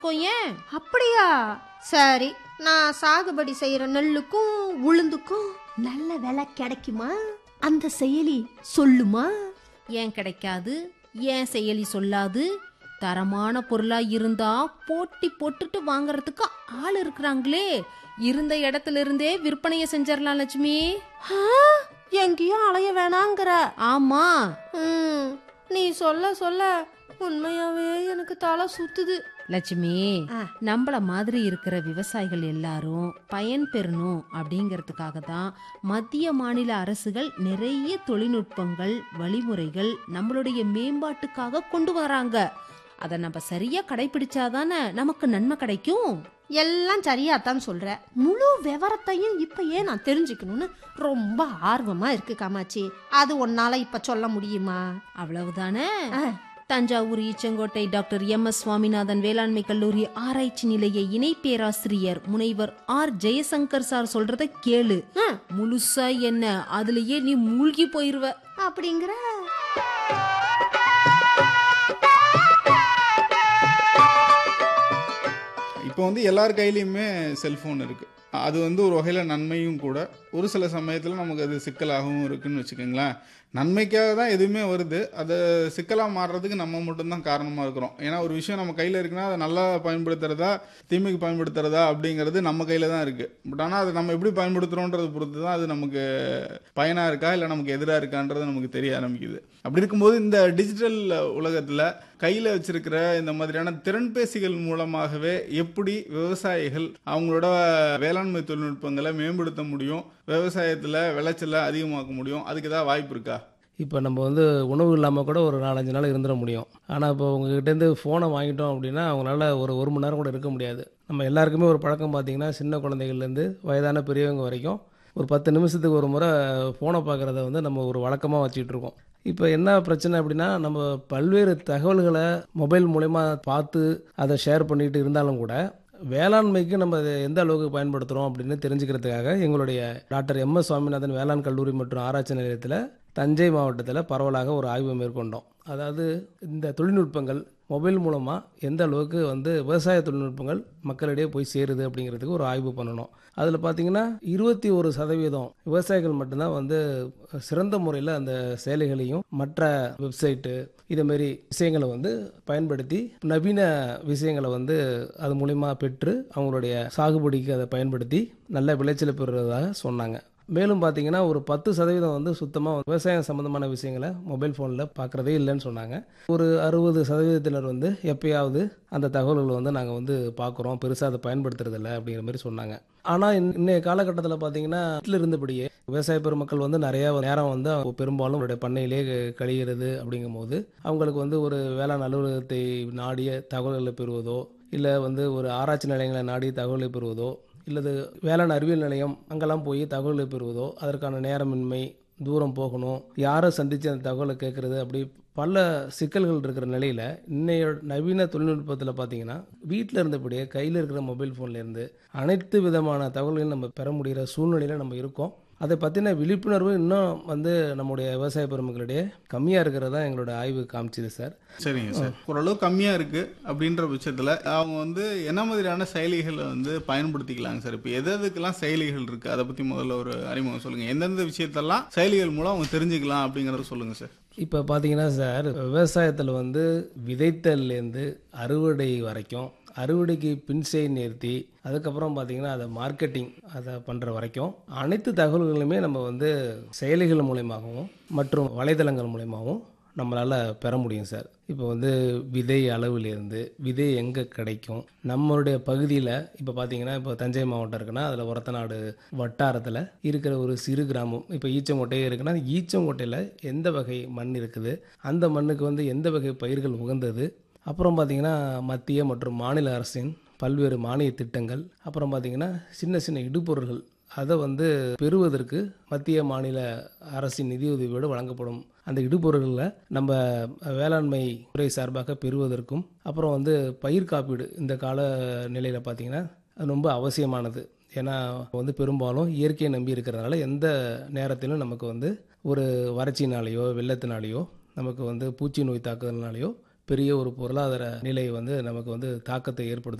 கொய்யேன் அப்படியா சரி நான் சாகுபடி செய்யற நெல்லுக்கும் உளுந்துக்கும் நல்ல விலை கிடைக்குமா அந்த செயலி சொல்லுமா ஏன் கிடைக்காது ஏன் செயலி சொல்லாது தரமான பொருளா இருந்தா போட்டி போட்டுட்டு வாங்குறதுக்கு ஆள் இருக்கிறாங்களே இருந்த இடத்துல இருந்தே விற்பனைய செஞ்சிடலாம் லட்சுமி ஆ, எங்கேயும் அலைய வேணாங்கிற ஆமா ம், நீ சொல்ல சொல்ல உண்மையாவே எனக்கு தலை சுத்துது லட்சுமி ஆ. நம்மள மாதிரி இருக்கிற விவசாயிகள் எல்லாரும் பயன் பெறணும் அப்படிங்கறதுக்காக தான் மத்திய மாநில அரசுகள் நிறைய தொழில்நுட்பங்கள் வழிமுறைகள் நம்மளுடைய மேம்பாட்டுக்காக கொண்டு வராங்க அதை நம்ம சரியா கடைபிடிச்சாதானே நமக்கு நன்மை கிடைக்கும் எல்லாம் சரியாத்தான் சொல்ற முழு விவரத்தையும் இப்பயே நான் தெரிஞ்சுக்கணும்னு ரொம்ப ஆர்வமா இருக்கு காமாட்சி அது உன்னால இப்ப சொல்ல முடியுமா அவ்வளவுதானே ஆ. Thanjavur Eachangottai doctor M S Swaminathan வேளாண்மை கல்லூரி ஆராய்ச்சி நிலைய இணை பேராசிரியர் முனைவர் ஆர் ஜெயசங்கர் சார் சொல்றத கேளு ஆ. முழுசா என்ன அதுலயே நீ மூழ்கி போயிருவ அப்படிங்கிற இப்போ வந்து எல்லார் கையிலையுமே செல்ஃபோன் இருக்குது அது வந்து ஒரு வகையில் நன்மையும் கூட ஒரு சில சமயத்தில் நமக்கு அது சிக்கலாகவும் இருக்குன்னு வச்சுக்கோங்களேன் நன்மைக்காக தான் எதுவுமே வருது அதை சிக்கலாக மாறுறதுக்கு நம்ம மட்டும்தான் காரணமாக இருக்கிறோம் ஏன்னா ஒரு விஷயம் நம்ம கையில் இருக்குன்னா அதை நல்லா பயன்படுத்துறதா தீமைக்கு பயன்படுத்துறதா அப்படிங்கிறது நம்ம கையில் தான் இருக்குது பட் ஆனால் அதை நம்ம எப்படி பயன்படுத்துகிறோன்றதை பொறுத்து தான் அது நமக்கு பயனாக இருக்கா இல்லை நமக்கு எதிராக இருக்கான்றது நமக்கு தெரிய ஆரம்பிக்குது அப்படி இருக்கும்போது இந்த டிஜிட்டல் உலகத்தில் கையில் வச்சிருக்கிற இந்த மாதிரியான திறன்பேசிகள் மூலமாகவே எப்படி விவசாயிகள் அவங்களோட வேளாண்மை தொழில்நுட்பங்களை மேம்படுத்த முடியும் விவசாயத்தில் விளைச்சலை அதிகமாக்க முடியும் அதுக்கு ஏதாவது வாய்ப்பு இருக்கா இப்போ நம்ம வந்து உணவு இல்லாமல் கூட ஒரு நாலஞ்சு நாள் இருந்துட முடியும் ஆனால் இப்போ உங்ககிட்டேருந்து ஃபோனை வாங்கிட்டோம் அப்படின்னா அவங்களால ஒரு ஒரு மணி நேரம் கூட இருக்க முடியாது நம்ம எல்லாருக்குமே ஒரு பழக்கம் பார்த்தீங்கன்னா சின்ன குழந்தைகள்லேருந்து வயதான பெரியவங்க வரைக்கும் ஒரு பத்து நிமிஷத்துக்கு ஒரு முறை ஃபோனை பார்க்குறத வந்து நம்ம ஒரு வழக்கமாக வச்சுக்கிட்டு இருக்கோம் இப்போ என்ன பிரச்சனை அப்படின்னா நம்ம பல்வேறு தகவல்களை மொபைல் மூலயமா பார்த்து அதை ஷேர் பண்ணிட்டு இருந்தாலும் கூட வேளாண்மைக்கு நம்ம அதை எந்த அளவுக்கு பயன்படுத்துகிறோம் அப்படின்னு தெரிஞ்சுக்கிறதுக்காக எங்களுடைய டாக்டர் எம் எஸ் சுவாமிநாதன் வேளாண் கல்லூரி மற்றும் ஆராய்ச்சி நிலையத்தில் தஞ்சை மாவட்டத்தில் பரவலாக ஒரு ஆய்வு மேற்கொண்டோம் அதாவது இந்த தொழில்நுட்பங்கள் மொபைல் மூலமாக எந்த அளவுக்கு வந்து விவசாய தொழில்நுட்பங்கள் மக்களிடையே போய் சேருது அப்படிங்கிறதுக்கு ஒரு ஆய்வு பண்ணணும் அதில் பார்த்தீங்கன்னா இருபத்தி ஒரு சதவீதம் விவசாயிகள் மட்டும்தான் வந்து சிறந்த முறையில் அந்த செயலிகளையும் மற்ற வெப்சைட்டு இதேமாரி விஷயங்களை வந்து பயன்படுத்தி நவீன விஷயங்களை வந்து அது மூலிமா பெற்று அவங்களுடைய சாகுபடிக்கு அதை பயன்படுத்தி நல்ல விளைச்சலை பெறுறதாக சொன்னாங்க மேலும் பார்த்தீங்கன்னா ஒரு பத்து சதவீதம் வந்து சுத்தமாக விவசாயம் சம்மந்தமான விஷயங்களை மொபைல் ஃபோனில் பார்க்குறதே இல்லைன்னு சொன்னாங்க ஒரு அறுபது சதவீதத்தினர் வந்து எப்பயாவது அந்த தகவல்களை வந்து நாங்கள் வந்து பார்க்குறோம் பெருசாக அதை பயன்படுத்துறதில்ல அப்படிங்கிற மாதிரி சொன்னாங்க ஆனால் இன்னைய காலகட்டத்தில் பார்த்தீங்கன்னா வீட்டில் இருந்தபடியே விவசாய பெருமக்கள் வந்து நிறையா நேரம் வந்து அவங்க பெரும்பாலும் அவருடைய பண்ணையிலே கழிகிறது அப்படிங்கும் போது அவங்களுக்கு வந்து ஒரு வேளாண் அலுவலகத்தை நாடிய தகவல்களை பெறுவதோ இல்லை வந்து ஒரு ஆராய்ச்சி நிலையங்களை நாடி தகவலை பெறுவதோ இல்லது வேளாண் அறிவியல் நிலையம் அங்கெல்லாம் போய் தகவலை பெறுவதோ அதற்கான நேரமின்மை தூரம் போகணும் யாரை சந்தித்து அந்த தகவலை கேட்குறது அப்படி பல சிக்கல்கள் இருக்கிற நிலையில் இன்னைய நவீன தொழில்நுட்பத்தில் பார்த்தீங்கன்னா வீட்டில் இருந்தபடியே கையில் இருக்கிற மொபைல் ஃபோன்லேருந்து அனைத்து விதமான தகவல்களையும் நம்ம பெற முடிகிற சூழ்நிலையில் நம்ம இருக்கோம் அதை பற்றின விழிப்புணர்வு இன்னும் வந்து நம்முடைய விவசாய பெருமக்களிடையே கம்மியாக இருக்கிறதா எங்களோட ஆய்வு காமிச்சுது சார் சரிங்க சார் ஓரளவு கம்மியாக இருக்குது அப்படின்ற பட்சத்தில் அவங்க வந்து என்ன மாதிரியான செயலிகளை வந்து பயன்படுத்திக்கலாங்க சார் இப்போ எது எதுக்கெல்லாம் செயலிகள் இருக்குது அதை பற்றி முதல்ல ஒரு அறிமுகம் சொல்லுங்கள் எந்தெந்த விஷயத்தெல்லாம் செயலிகள் மூலம் அவங்க தெரிஞ்சுக்கலாம் அப்படிங்கிறத சொல்லுங்கள் சார் இப்போ பார்த்தீங்கன்னா சார் விவசாயத்தில் வந்து விதைத்தல்லேருந்து அறுவடை வரைக்கும் அறுவடைக்கு பின்செய் நிறுத்தி அதுக்கப்புறம் பார்த்தீங்கன்னா அதை மார்க்கெட்டிங் அதை பண்ணுற வரைக்கும் அனைத்து தகவல்களுமே நம்ம வந்து செயலிகள் மூலயமாகவும் மற்றும் வலைதளங்கள் மூலயமாவும் நம்மளால் பெற முடியும் சார் இப்போ வந்து விதை அளவிலிருந்து விதை எங்கே கிடைக்கும் நம்மளுடைய பகுதியில் இப்போ பார்த்தீங்கன்னா இப்போ தஞ்சை மாவட்டம் இருக்குன்னா அதில் ஒரத்தநாடு வட்டாரத்தில் இருக்கிற ஒரு சிறு கிராமம் இப்போ ஈச்சங்கோட்டை இருக்குன்னா அந்த ஈச்சங்கோட்டையில் எந்த வகை மண் இருக்குது அந்த மண்ணுக்கு வந்து எந்த வகை பயிர்கள் உகந்தது அப்புறம் பார்த்தீங்கன்னா மத்திய மற்றும் மாநில அரசின் பல்வேறு மானிய திட்டங்கள் அப்புறம் பார்த்தீங்கன்னா சின்ன சின்ன இடுபொருள்கள் அதை வந்து பெறுவதற்கு மத்திய மாநில அரசின் நிதியுதவியோடு வழங்கப்படும் அந்த இடுபொருள்களை நம்ம வேளாண்மை துறை சார்பாக பெறுவதற்கும் அப்புறம் வந்து பயிர் காப்பீடு இந்த கால நிலையில் பார்த்தீங்கன்னா அது ரொம்ப அவசியமானது ஏன்னா வந்து பெரும்பாலும் இயற்கையை நம்பி இருக்கிறதுனால எந்த நேரத்திலும் நமக்கு வந்து ஒரு வறட்சினாலேயோ வெள்ளத்தினாலேயோ நமக்கு வந்து பூச்சி நோய் தாக்குதல்னாலேயோ பெரிய ஒரு பொருளாதார நிலை வந்து நமக்கு வந்து தாக்கத்தை ஏற்படுத்தும்